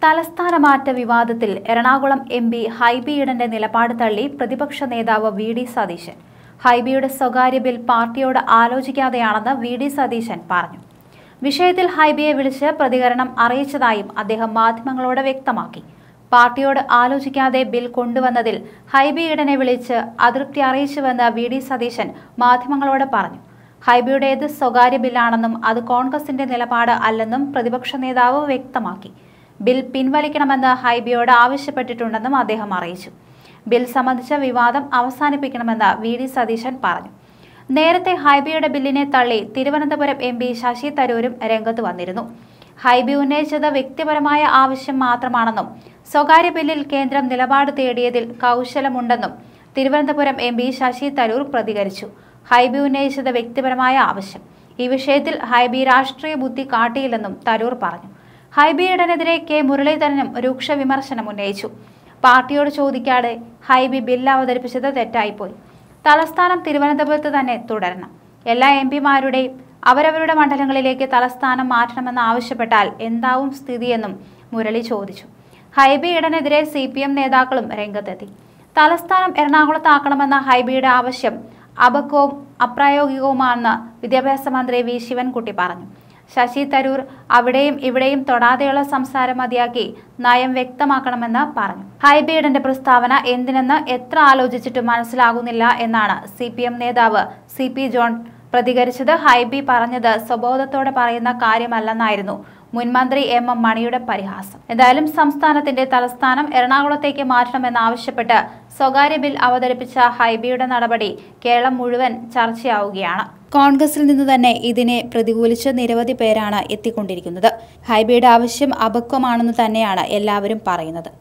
തലസ്ഥാന മാറ്റ വിവാദത്തിൽ എറണാകുളം എം പി ഹൈബി ഈഡന്റെ നിലപാട് തള്ളി പ്രതിപക്ഷ നേതാവ് വി ഡി സതീശൻ ഹൈബിയുടെ സ്വകാര്യ ബിൽ പാർട്ടിയോട് ആലോചിക്കാതെയാണെന്ന് വി ഡി സതീശൻ പറഞ്ഞു വിഷയത്തിൽ ഹൈബിയെ വിളിച്ച് പ്രതികരണം അറിയിച്ചതായും അദ്ദേഹം മാധ്യമങ്ങളോട് വ്യക്തമാക്കി പാർട്ടിയോട് ആലോചിക്കാതെ ബിൽ കൊണ്ടുവന്നതിൽ ഹൈബി ഈഡനെ വിളിച്ച് അതൃപ്തി അറിയിച്ചുവെന്ന് വി ഡി സതീശൻ മാധ്യമങ്ങളോട് പറഞ്ഞു ഹൈബിയുടേത് സ്വകാര്യ ബില്ലാണെന്നും അത് കോൺഗ്രസിന്റെ നിലപാട് അല്ലെന്നും പ്രതിപക്ഷ നേതാവ് വ്യക്തമാക്കി ബിൽ പിൻവലിക്കണമെന്ന് ഹൈബിയോട് ആവശ്യപ്പെട്ടിട്ടുണ്ടെന്നും അദ്ദേഹം അറിയിച്ചു ബിൽ സംബന്ധിച്ച വിവാദം അവസാനിപ്പിക്കണമെന്ന് വി ഡി സതീശൻ പറഞ്ഞു നേരത്തെ ഹൈബിയുടെ ബില്ലിനെ തള്ളി തിരുവനന്തപുരം എം പി ശശി തരൂരും രംഗത്ത് വന്നിരുന്നു ഹൈബി ഉന്നയിച്ചത് വ്യക്തിപരമായ ആവശ്യം മാത്രമാണെന്നും സ്വകാര്യ ബില്ലിൽ കേന്ദ്രം നിലപാട് തേടിയതിൽ കൗശലമുണ്ടെന്നും തിരുവനന്തപുരം എം പി ശശി തരൂർ പ്രതികരിച്ചു ഹൈബി ഉന്നയിച്ചത് വ്യക്തിപരമായ ആവശ്യം ഈ വിഷയത്തിൽ ഹൈബി രാഷ്ട്രീയ ബുദ്ധി കാട്ടിയില്ലെന്നും തരൂർ പറഞ്ഞു ഹൈബിയുടനെതിരെ കെ മുരളീധരനും രൂക്ഷ വിമർശനം ഉന്നയിച്ചു പാർട്ടിയോട് ചോദിക്കാതെ ഹൈബി ബില്ല് അവതരിപ്പിച്ചത് തെറ്റായിപ്പോയി തലസ്ഥാനം തിരുവനന്തപുരത്ത് തന്നെ തുടരണം എല്ലാ എം പിമാരുടെയും അവരവരുടെ മണ്ഡലങ്ങളിലേക്ക് തലസ്ഥാനം മാറ്റണമെന്ന് ആവശ്യപ്പെട്ടാൽ എന്താവും സ്ഥിതിയെന്നും മുരളി ചോദിച്ചു ഹൈബി ഈഡനെതിരെ സി പി എം നേതാക്കളും രംഗത്തെത്തി തലസ്ഥാനം എറണാകുളത്താക്കണമെന്ന ഹൈബിയുടെ ആവശ്യം അപക്വവും അപ്രായോഗികവുമാണെന്ന് വിദ്യാഭ്യാസ മന്ത്രി വി ശിവൻകുട്ടി പറഞ്ഞു ശശി തരൂർ അവിടെയും ഇവിടെയും തൊടാതെയുള്ള സംസാരം മതിയാക്കി നയം വ്യക്തമാക്കണമെന്ന് പറഞ്ഞു ഹൈബീഡന്റെ പ്രസ്താവന എന്തിനെന്ന് എത്ര ആലോചിച്ചിട്ടും മനസ്സിലാകുന്നില്ല എന്നാണ് സി പി എം നേതാവ് സി പി ജോൺ പ്രതികരിച്ചത് ഹൈബി പറഞ്ഞത് സ്വബോധത്തോടെ പറയുന്ന കാര്യമല്ലെന്നായിരുന്നു മുൻമന്ത്രി എം എം മണിയുടെ പരിഹാസം എന്തായാലും സംസ്ഥാനത്തിന്റെ തലസ്ഥാനം എറണാകുളത്തേക്ക് മാറ്റണമെന്നാവശ്യപ്പെട്ട് സ്വകാര്യ ബിൽ അവതരിപ്പിച്ച ഹൈബിയുടെ നടപടി കേരളം മുഴുവൻ ചർച്ചയാവുകയാണ് കോൺഗ്രസിൽ നിന്ന് തന്നെ ഇതിനെ പ്രതികൂലിച്ച് നിരവധി പേരാണ് എത്തിക്കൊണ്ടിരിക്കുന്നത് ഹൈബിയുടെ ആവശ്യം അപക്വമാണെന്ന് തന്നെയാണ് എല്ലാവരും പറയുന്നത്